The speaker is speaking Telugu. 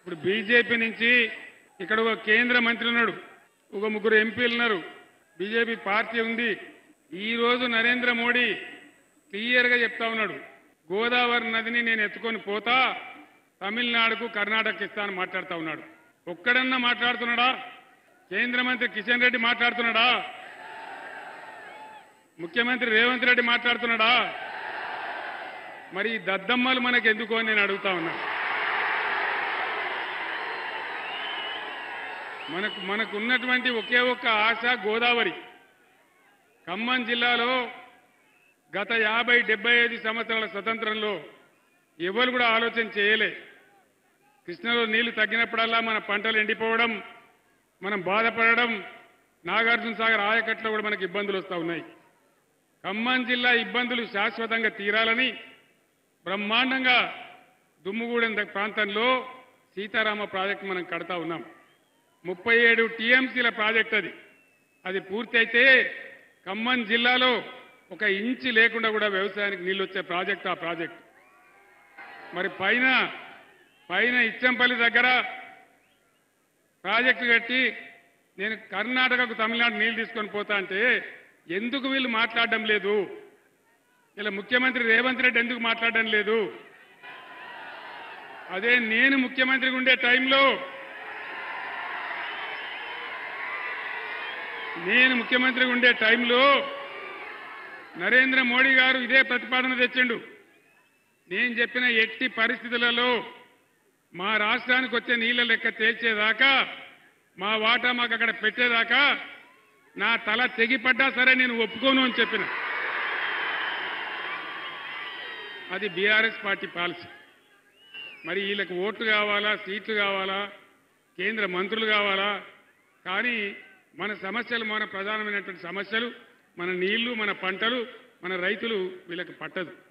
ఇప్పుడు బీజేపీ నుంచి ఇక్కడ ఒక కేంద్ర మంత్రి ఉన్నాడు ఒక ముగ్గురు ఎంపీలు ఉన్నారు బీజేపీ పార్టీ ఉంది ఈ రోజు నరేంద్ర మోడీ క్లియర్గా చెప్తా ఉన్నాడు గోదావరి నదిని నేను ఎత్తుకొని పోతా తమిళనాడుకు కర్ణాటకకి ఇస్తానని మాట్లాడుతా ఉన్నాడు ఒక్కడన్నా మాట్లాడుతున్నాడా కేంద్ర మంత్రి కిషన్ రెడ్డి మాట్లాడుతున్నాడా ముఖ్యమంత్రి రేవంత్ రెడ్డి మాట్లాడుతున్నాడా మరి ఈ దద్దమ్మలు మనకు ఎందుకు అని నేను అడుగుతా ఉన్నా మనకు మనకు ఉన్నటువంటి ఒకే ఒక్క ఆశ గోదావరి ఖమ్మం జిల్లాలో గత యాభై డెబ్బై ఐదు సంవత్సరాల స్వతంత్రంలో ఎవరు కూడా ఆలోచన చేయలే కృష్ణలో నీళ్లు తగ్గినప్పుడల్లా మన పంటలు ఎండిపోవడం మనం బాధపడడం నాగార్జున సాగర్ ఆయకట్లో కూడా మనకి ఇబ్బందులు వస్తూ ఉన్నాయి ఖమ్మం జిల్లా ఇబ్బందులు శాశ్వతంగా తీరాలని బ్రహ్మాండంగా దుమ్ముగూడెం ద- ప్రాంతంలో సీతారామ ప్రాజెక్టు మనం కడతా ఉన్నాం ముప్పై ఏడు టీఎంసీల ప్రాజెక్ట్ అది అది పూర్తయితే ఖమ్మం జిల్లాలో ఒక ఇంచి లేకుండా కూడా వ్యవసాయానికి నీళ్ళు వచ్చే ప్రాజెక్ట్ ఆ ప్రాజెక్ట్ మరి పైన పైన ఇచ్చంపల్లి దగ్గర ప్రాజెక్టు కట్టి నేను కర్ణాటకకు తమిళనాడు నీళ్లు తీసుకొని పోతా అంటే ఎందుకు వీళ్ళు మాట్లాడడం లేదు ఇలా ముఖ్యమంత్రి రేవంత్ రెడ్డి ఎందుకు మాట్లాడడం లేదు అదే నేను ముఖ్యమంత్రిగా ఉండే టైంలో నేను ముఖ్యమంత్రిగా ఉండే టైంలో నరేంద్ర మోడీ గారు ఇదే ప్రతిపాదన తెచ్చిండు నేను చెప్పిన ఎట్టి పరిస్థితులలో మా రాష్ట్రానికి వచ్చే నీళ్ల లెక్క తేల్చేదాకా మా వాటా మాకు అక్కడ పెట్టేదాకా నా తల తెగిపడ్డా సరే నేను ఒప్పుకోను అని చెప్పిన అది బీఆర్ఎస్ పార్టీ పాలసీ మరి వీళ్ళకి ఓట్లు కావాలా సీట్లు కావాలా కేంద్ర మంత్రులు కావాలా కానీ మన సమస్యలు మన ప్రధానమైనటువంటి సమస్యలు మన నీళ్లు మన పంటలు మన రైతులు వీళ్ళకి పట్టదు